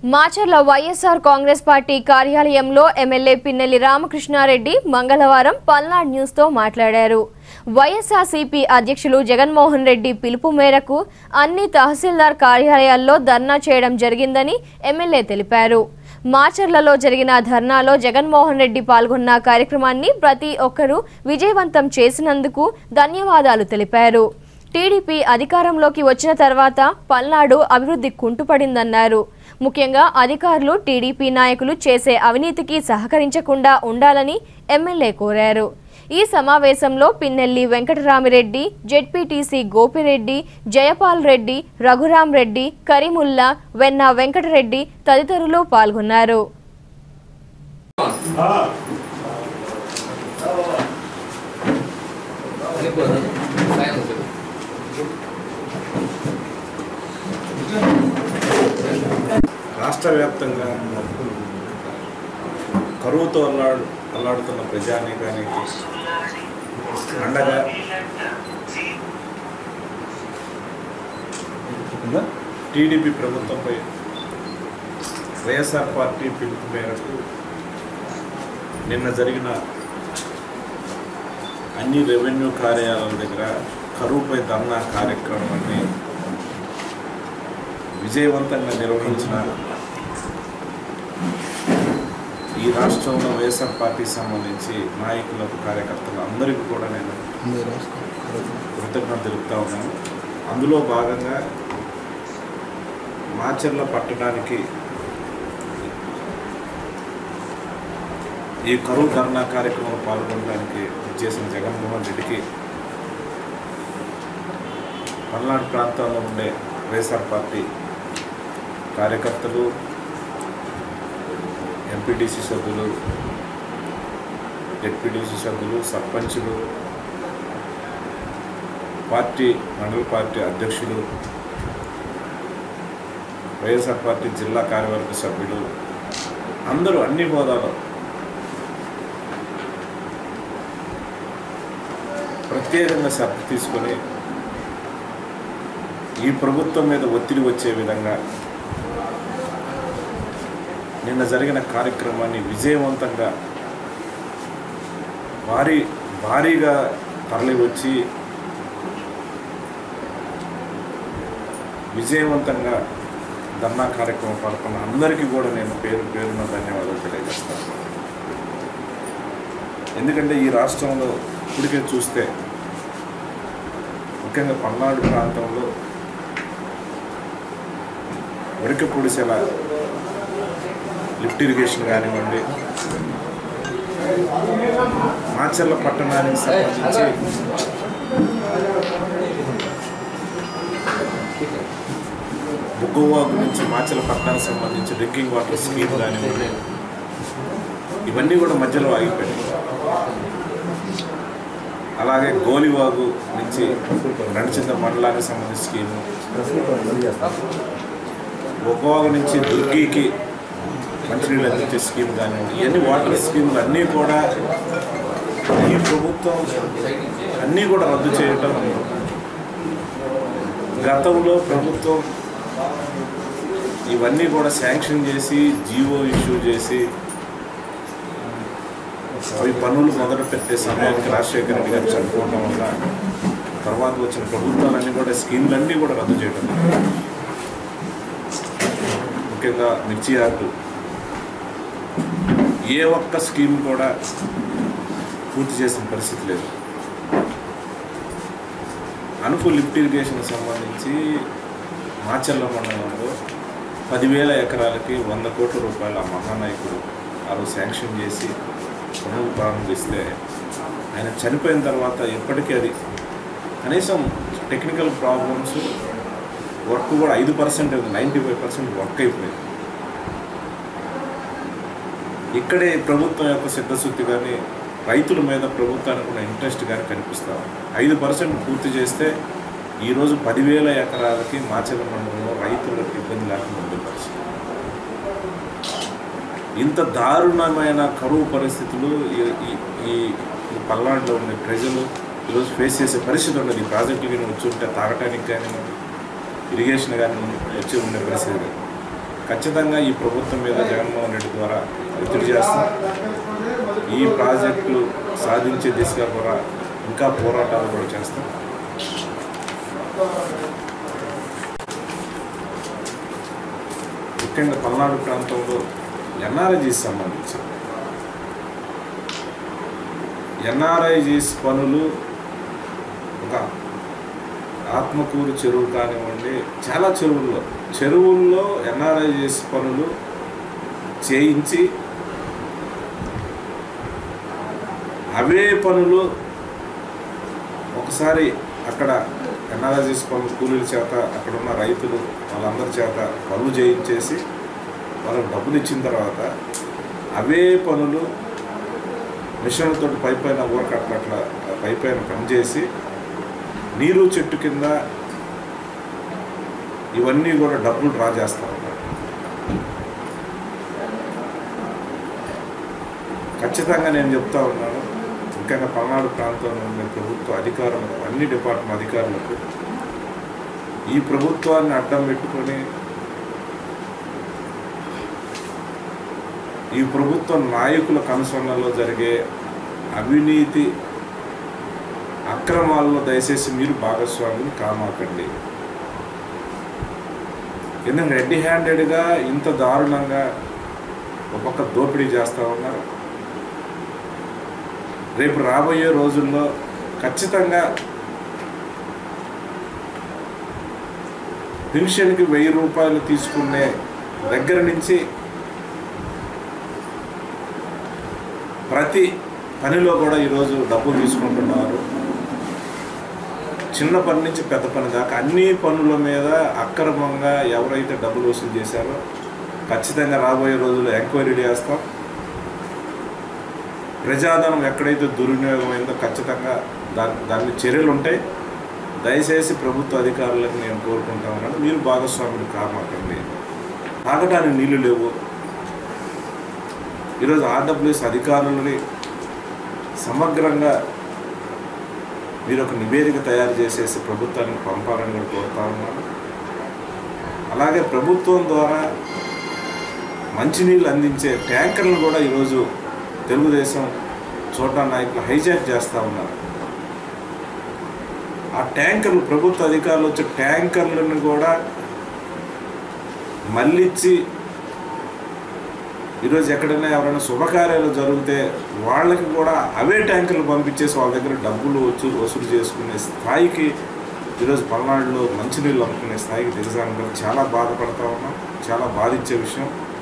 Macherla YSR Congress party కార్యాలయంలో MLA Pinnelli Ramakrishna Reddy మంగళవారం పల్నాడు న్యూస్తో మాట్లాడారు వైఎస్ఆర్సీపీ అధ్యక్షులు జగన్మోహన్ రెడ్డి పిలుపు మేరకు అన్ని తహసీల్దార్ కార్యాలయాల్లో ధర్నా చేయడం జరిగిందని ఎమ్మెల్యే తెలిపారు మాచర్లలో జరిగిన ధర్నాలో జగన్మోహన్ రెడ్డి పాల్గొన్న కార్యక్రమాన్ని ప్రతి ఒక్కరూ విజయవంతం చేసినందుకు ధన్యవాదాలు తెలిపారు టీడీపీ అధికారంలోకి వచ్చిన తర్వాత పల్నాడు అభివృద్ధి కుంటుపడిందన్నారు ముఖ్యంగా అధికారులు టీడీపీ నాయకులు చేసే అవినీతికి సహకరించకుండా ఉండాలని ఎమ్మెల్యే కోరారు ఈ సమావేశంలో పిన్నెల్లి వెంకటరామిరెడ్డి జెడ్పీటీసీ గోపిరెడ్డి జయపాల్ రెడ్డి రఘురాం రెడ్డి కరీముల్లా వెన్న వెంకటరెడ్డి తదితరులు పాల్గొన్నారు రాష్ట్ర వ్యాప్తంగా కరువుతో అల్లాడు అల్లాడుతున్న ప్రజానీకానికి అండగా టీడీపీ ప్రభుత్వంపై వైఎస్ఆర్ పార్టీ పిలుపు మేరకు నిన్న జరిగిన అన్ని రెవెన్యూ కార్యాలయాల దగ్గర కరువుపై ధర్నా కార్యక్రమాన్ని విజయవంతంగా నిర్వహించిన ఈ రాష్ట్రంలో వైఎస్ఆర్ పార్టీకి సంబంధించి నాయకులకు కార్యకర్తలు అందరికీ కూడా నేను కృతజ్ఞత తెలుపుతా ఉన్నాను అందులో భాగంగా మాచర్ల పట్టడానికి ఈ కరువు ధర్నా కార్యక్రమంలో పాల్గొనడానికి చేసిన జగన్మోహన్ రెడ్డికి పల్నాడు ప్రాంతాల్లో ఉండే వైఎస్ఆర్ పార్టీ కార్యకర్తలు ఎంపీటీసీ సభ్యులు జెడ్పీటీసీ సభ్యులు సర్పంచులు పార్టీ మండల పార్టీ అధ్యక్షులు వైఎస్ఆర్ పార్టీ జిల్లా కార్యవర్గ సభ్యులు అందరూ అన్ని హోదాలో ప్రత్యేకంగా శ్రద్ధ తీసుకొని ఈ ప్రభుత్వం మీద ఒత్తిడి వచ్చే విధంగా నిన్న జరిగిన కార్యక్రమాన్ని విజయవంతంగా భారీ భారీగా తరలి వచ్చి విజయవంతంగా ధర్నా కార్యక్రమం పాల్గొన్న అందరికీ కూడా నేను పేరు పేరున ధన్యవాదాలు తెలియజేస్తాను ఎందుకంటే ఈ రాష్ట్రంలో ఇప్పటికే చూస్తే ముఖ్యంగా పల్నాడు ప్రాంతంలో ఉడక పొడిసెల లిఫ్ట్ ఇరిగేషన్ కానివ్వండి మాచర్ల పట్టణానికి సంబంధించి బుగ్గవాగు నుంచి మాచర్ల పట్టణానికి సంబంధించి డ్రింకింగ్ వాటర్ స్కీమ్ కానివ్వండి ఇవన్నీ కూడా మధ్యలో ఆగిపోయాయి అలాగే గోలివాగు నుంచి రణచింత మండలానికి సంబంధించిన స్కీము ఒక్కోవాగు నుంచి దుర్గికి మంచినీళ్ళు అందించే స్కీమ్ కానివ్వండి ఇవన్నీ వాటర్ స్కీములు అన్నీ కూడా ఈ ప్రభుత్వం అన్నీ కూడా రద్దు చేయటం గతంలో ప్రభుత్వం ఇవన్నీ కూడా శాంక్షన్ చేసి జీవో ఇష్యూ చేసి అవి పనులు మొదలు పెట్టే సమయానికి రాజశేఖర రెడ్డి గారు చనిపోవడం వల్ల తర్వాత వచ్చిన ప్రభుత్వాలన్నీ కూడా స్కీమ్లన్నీ కూడా రద్దు చేయడం ముఖ్యంగా మిర్చి యార్డు ఏ ఒక్క స్కీమ్ కూడా పూర్తి చేసిన పరిస్థితి లేదు అనుకు లిఫ్ట్ ఇరిగేషన్ సంబంధించి మాచర్ల మండలంలో పదివేల ఎకరాలకి వంద కోట్ల రూపాయల మహానాయకుడు ఆ రోజు శాంక్షన్ చేసి పనులు ప్రారంభిస్తే ఆయన చనిపోయిన తర్వాత ఎప్పటికీ అది కనీసం టెక్నికల్ ప్రాబ్లమ్స్ వర్క్ కూడా ఐదు percent ninety five percent work అయిపోయింది ఇక్కడే ప్రభుత్వం యొక్క సిద్ధశుద్ధి కానీ రైతుల మీద ప్రభుత్వానికి ఉన్న ఇంట్రెస్ట్ కానీ కనిపిస్తా ఉంది. ఐదు పర్సెంట్ పూర్తి చేస్తే ఈరోజు పదివేల ఎకరాలకి మాచల మండలంలో రైతులకు ఇబ్బంది లేకుండా ఉండే పరిస్థితి ఇంత దారుణమైన కరువు పరిస్థితులు ఈ- ఈ- ఈ ఈ పల్నాడులో ఉండే ప్రజలు ఈరోజు ఫేస్ చేసే పరిస్థితి ఉండదు ఈ ప్రాజెక్టులు కానీ వచ్చి ఉంటే తాగటానికి కానీ ఇరిగేషన్ కానీ వచ్చి ఉండే పరిస్థితి లేదు. ఖచ్చితంగా ఈ ప్రభుత్వం మీద జగన్మోహన్ రెడ్డి ద్వారా ఒత్తిడి చేస్తాం ఈ ప్రాజెక్టులు సాధించే దిశగా కూడా ఇంకా పోరాటాలు కూడా చేస్తాం ముఖ్యంగా పల్నాడు ప్రాంతంలో ఎన్ఆర్ఐజీస్ సంబంధించి ఎన్ఆర్ఐజీస్ పనులు ఒక ఆత్మకూరు చెరువు కానివ్వండి చాలా చెరువుల్లో చెరువుల్లో ఎన్ఆర్ఐజీస్ పనులు చేయించి అవే పనులు ఒకసారి అక్కడ ఎన్ఆర్ఐజీస్ పనులు కూలీల చేత అక్కడ ఉన్న రైతులు వాళ్ళందరి చేత పనులు చేయించేసి వాళ్ళకి డబ్బులు ఇచ్చిన తర్వాత అవే పనులు మిషన్లతో పై పైన ఊరకట్ల అట్లా పై పైన పనిచేసి నీరు చెట్టు కింద ఇవన్నీ కూడా డబ్బులు డ్రా చేస్తా ఉన్నారు ఖచ్చితంగా నేను చెప్తా ఉన్నాను ముఖ్యంగా పల్నాడు ప్రాంతంలో ఉండే ప్రభుత్వ అధికారులకు అన్ని డిపార్ట్మెంట్ అధికారులకు ఈ ప్రభుత్వాన్ని అడ్డం పెట్టుకొని ఈ ప్రభుత్వ నాయకుల కనుసరణలో జరిగే అవినీతి అక్రమాల్లో దయచేసి మీరు భాగస్వాములు కామాకండి ఎందుకంటే రెడ్డి హ్యాండెడ్గా ఇంత దారుణంగా ఒక పక్క దోపిడీ చేస్తూ ఉన్నారు రేపు రాబోయే రోజుల్లో ఖచ్చితంగా పెన్షన్కి వెయ్యి రూపాయలు తీసుకునే దగ్గర నుంచి ప్రతి పనిలో కూడా ఈరోజు డబ్బులు తీసుకుంటున్నారు చిన్న పని నుంచి పెద్ద పని దాకా అన్ని పనుల మీద అక్రమంగా ఎవరైతే డబ్బులు వసూలు చేశారో ఖచ్చితంగా రాబోయే రోజుల్లో ఎంక్వైరీ చేస్తాం ప్రజాధనం ఎక్కడైతే దుర్వినియోగం అయిందో ఖచ్చితంగా దాని దాని మీద చర్యలు ఉంటాయి దయచేసి ప్రభుత్వ అధికారులకు నేను కోరుకుంటా ఉన్నాను మీరు భాగస్వాములు కామాకండి తాగడానికి నీళ్లు లేవు ఈరోజు ఆర్డబ్ల్యూఎస్ అధికారులని సమగ్రంగా మీరు ఒక నివేదిక తయారు చేసేసి ప్రభుత్వానికి పంపాలని కూడా కోరుతా ఉన్నాను అలాగే ప్రభుత్వం ద్వారా మంచినీళ్ళు అందించే ట్యాంకర్లు కూడా ఈరోజు తెలుగుదేశం చోటా నాయకులు హైజాక్ చేస్తూ ఉన్నారు ఆ ట్యాంకర్లు ప్రభుత్వ అధికారులు వచ్చే ట్యాంకర్లను కూడా మళ్ళిచ్చి ఈరోజు ఎక్కడైనా ఎవరైనా శుభకార్యాలు జరిగితే వాళ్ళకి కూడా అవే ట్యాంకర్లు పంపించేసి వాళ్ళ దగ్గర డబ్బులు వచ్చి వసూలు చేసుకునే స్థాయికి ఈరోజు పల్నాడులో మంచినీళ్ళు అమ్ముకునే స్థాయికి దిగజాను చాలా బాధపడతా ఉన్నాం చాలా బాధించే విషయం